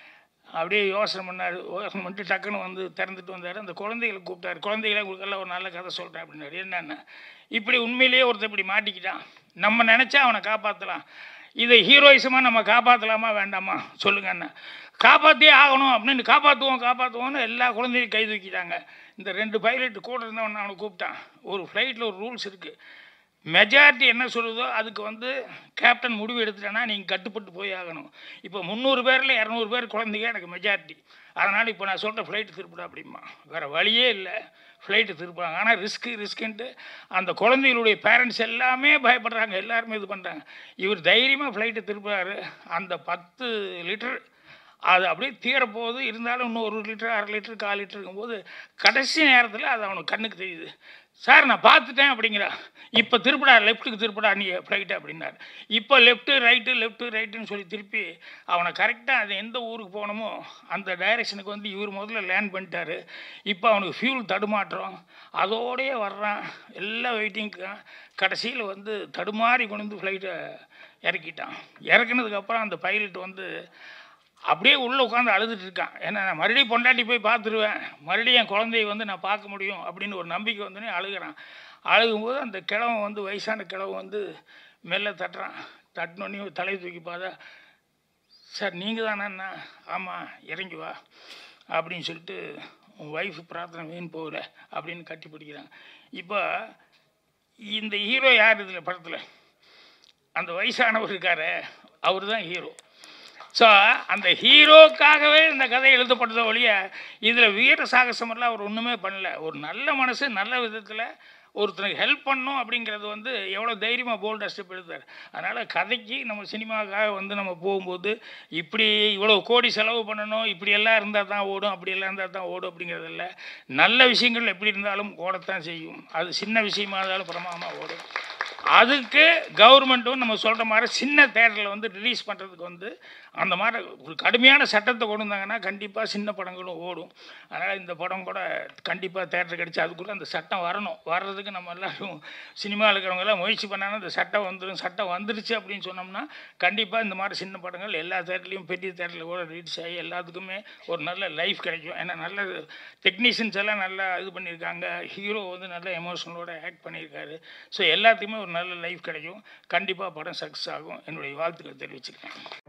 அப்படியே யோசனை பண்ணார் யோசனை பண்ணிட்டு டக்குன்னு வந்து திறந்துட்டு வந்தார் அந்த குழந்தைகளை கூப்பிட்டாரு குழந்தைகளை உங்களுக்கெல்லாம் ஒரு நல்ல கதை சொல்கிறேன் அப்படின்னாரு என்னென்ன இப்படி உண்மையிலேயே ஒருத்தர் இப்படி மாட்டிக்கிட்டான் நம்ம நினச்சா அவனை காப்பாற்றலாம் இதை ஹீரோயிசமாக நம்ம காப்பாற்றலாமா வேண்டாமா சொல்லுங்க அண்ணா காப்பாற்றியே ஆகணும் அப்படின்னு காப்பாற்றுவோம் காப்பாற்றுவோம்னு எல்லா குழந்தையும் கை தூக்கிட்டாங்க இந்த ரெண்டு பைலட் கூட இருந்தவன் அவனை கூப்பிட்டான் ஒரு ஃப்ளைட்டில் ஒரு ரூல்ஸ் இருக்குது மெஜாரிட்டி என்ன சொல்லுதோ அதுக்கு வந்து கேப்டன் முடிவு எடுத்துட்டேன்னா நீங்கள் கட்டுப்பட்டு போய் ஆகணும் இப்போ முந்நூறு பேரில் இரநூறு பேர் குழந்தைங்க எனக்கு மெஜாரிட்டி அதனால் இப்போ நான் சொல்கிற ஃப்ளைட்டு திருப்பிடா அப்படிமா வேறு வழியே இல்லை ஃப்ளைட்டு திருப்புறாங்க ஆனால் ரிஸ்க்கு ரிஸ்க்குன்ட்டு அந்த குழந்தைகளுடைய பேரண்ட்ஸ் எல்லாமே பயப்படுறாங்க எல்லாருமே இது பண்ணுறாங்க இவர் தைரியமாக ஃப்ளைட்டு திருப்புறாரு அந்த பத்து லிட்டர் அது அப்படியே தீரப்போகுது இருந்தாலும் இன்னும் ஒரு லிட்டர் அரை லிட்டர் கால் லிட்டர் இருக்கும்போது கடைசி நேரத்தில் அது அவனுக்கு கண்ணுக்கு தெரியுது சார் நான் பார்த்துட்டேன் அப்படிங்கிறா இப்போ திருப்படா லெஃப்ட்டுக்கு திருப்படா நீ ஃப்ளைட்டு அப்படின்னாரு இப்போ லெஃப்ட்டு ரைட்டு லெஃப்ட்டு ரைட்டுன்னு சொல்லி திருப்பி அவனை கரெக்டாக அது எந்த ஊருக்கு போகணுமோ அந்த டைரெக்ஷனுக்கு வந்து இவர் முதல்ல லேண்ட் பண்ணிட்டாரு இப்போ அவனுக்கு ஃபியூல் தடுமாற்றம் அதோடயே வர்றான் எல்லாம் வெயிட்டிங்க்கு கடைசியில் வந்து தடுமாறி கொண்டு வந்து ஃப்ளைட்டை இறக்கிட்டான் இறக்குனதுக்கப்புறம் அந்த பைலட் வந்து அப்படியே உள்ளே உட்காந்து அழுதுட்டு இருக்கான் ஏன்னா நான் மறுபடியும் பொண்டாட்டி போய் பார்த்துருவேன் மறுபடியும் என் குழந்தைய வந்து நான் பார்க்க முடியும் அப்படின்னு ஒரு நம்பிக்கை வந்துனே அழுகிறான் அழுகும்போது அந்த கிழவன் வந்து வயசான கிழவன் வந்து மெல்ல தட்டுறான் தட்டினோடனே தலை தூக்கி பார்த்தா சார் நீங்கள் தானேண்ணா ஆமாம் இறங்கி வா அப்படின்னு சொல்லிட்டு உன் ஒய்ஃப் பிரார்த்தனை வீண் போகல அப்படின்னு கட்டி பிடிக்கிறாங்க இப்போ இந்த ஹீரோ யார் இதில் படத்தில் அந்த வயசானவர் இருக்காரு அவர் தான் ஹீரோ ஸோ அந்த ஹீரோக்காகவே இந்த கதை எழுதப்பட்டதை ஒழிய இதில் வீர சாகசமெல்லாம் அவர் ஒன்றுமே பண்ணல ஒரு நல்ல மனசு நல்ல விதத்தில் ஒருத்தனுக்கு ஹெல்ப் பண்ணும் அப்படிங்கிறது வந்து எவ்வளோ தைரியமாக போல்டாக ஸ்டெப் எடுத்தார் அதனால் கதைக்கு நம்ம சினிமாவுக்காக வந்து நம்ம போகும்போது இப்படி இவ்வளோ கோடி செலவு பண்ணணும் இப்படி எல்லாம் இருந்தால் தான் ஓடும் அப்படி எல்லாம் இருந்தால் தான் ஓடும் அப்படிங்கிறது இல்லை நல்ல விஷயங்கள் எப்படி இருந்தாலும் ஓடத்தான் செய்யும் அது சின்ன விஷயமா இருந்தாலும் பிரமாதமாக ஓடும் அதுக்கு கவர்மெண்ட்டும் நம்ம சொல்கிற மாதிரி சின்ன தேட்டரில் வந்து ரிலீஸ் பண்ணுறதுக்கு வந்து அந்த மாதிரி ஒரு கடுமையான சட்டத்தை கொண்டு வந்தாங்கன்னா கண்டிப்பாக சின்ன படங்களும் ஓடும் அதனால் இந்த படம் கூட கண்டிப்பாக தேட்டர் கிடச்சி அதுக்குள்ளே அந்த சட்டம் வரணும் வர்றதுக்கு நம்ம எல்லாரும் சினிமாவில் இருக்கிறவங்க எல்லாம் முயற்சி பண்ணாங்கன்னா இந்த சட்டம் வந்துடும் சட்டம் வந்துருச்சு அப்படின்னு சொன்னோம்னா கண்டிப்பாக இந்த மாதிரி சின்ன படங்கள் எல்லா தேட்டர்லையும் பெரிய தேட்டரில் கூட ரிலீஸ் ஆகி எல்லாத்துக்குமே ஒரு நல்ல லைஃப் கிடைக்கும் ஏன்னா நல்ல டெக்னீஷியன்ஸ் எல்லாம் நல்லா இது பண்ணியிருக்காங்க ஹீரோ வந்து நல்ல எமோஷனலோட ஆக்ட் பண்ணியிருக்காரு ஸோ எல்லாத்துக்குமே ஒரு நல்ல லைஃப் கிடைக்கும் கண்டிப்பாக படம் சக்ஸஸ் ஆகும் என்னுடைய வாழ்த்துக்களை தெரிவிச்சுக்கிறேன்